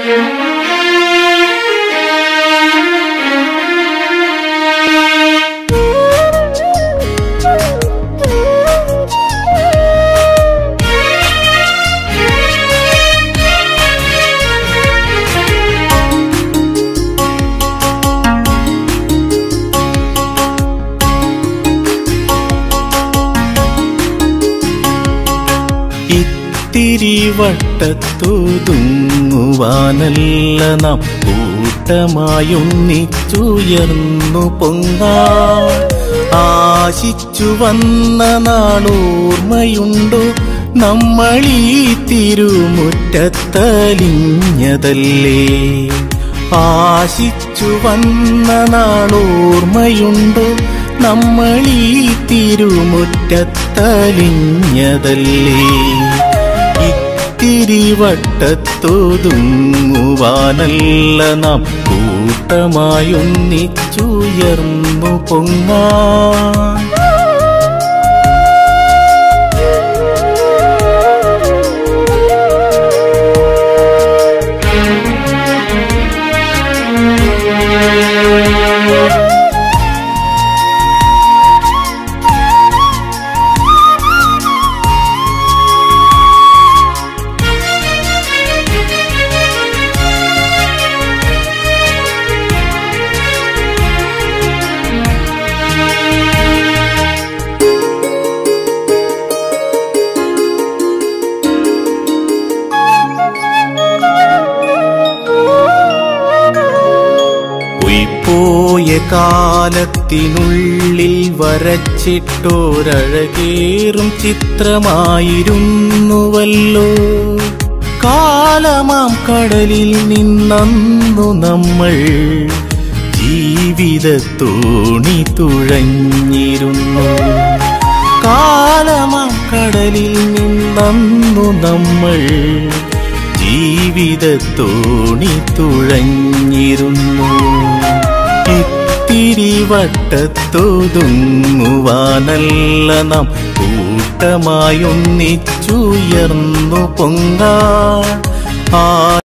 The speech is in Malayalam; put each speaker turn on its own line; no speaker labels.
ഇത്തിരി വട്ടത്തുതുങ്ങുവാനല്ല നാം കൂട്ടമായൊന്നിച്ചുയർന്നു പൊങ്ങാൻ ആശിച്ചു വന്ന നാളോർമ്മയുണ്ടോ നമ്മളീ തിരുമുറ്റത്തലിഞ്ഞതല്ലേ ആശിച്ചു വന്ന നാളോർമ്മയുണ്ടോ നമ്മളീ തിരുമുറ്റത്തലിഞ്ഞതല്ലേ ഇത്തിരി വട്ടത്തൊതുങ്ങുവാനല്ല നാം കൂട്ടമായൊന്നിച്ചുയർന്നു പൊങ്ങാൻ പോയ കാലത്തിനുള്ളിൽ വരച്ചിട്ടോരഴകേറും ചിത്രമായിരുന്നുവല്ലോ കാലമാം കടലിൽ നിന്നു നമ്മൾ ജീവിതത്തോണി തുഴഞ്ഞിരുന്നു കാലമാം കടലിൽ നിന്നു നമ്മൾ ജീവിതത്തോണി തുഴഞ്ഞിരുന്നു ഇത്തിരി വട്ടത്തൊതുങ്ങുവാനല്ല നാം കൂട്ടമായൊന്നിച്ചുയർന്നു പൊങ്ങാൻ ആ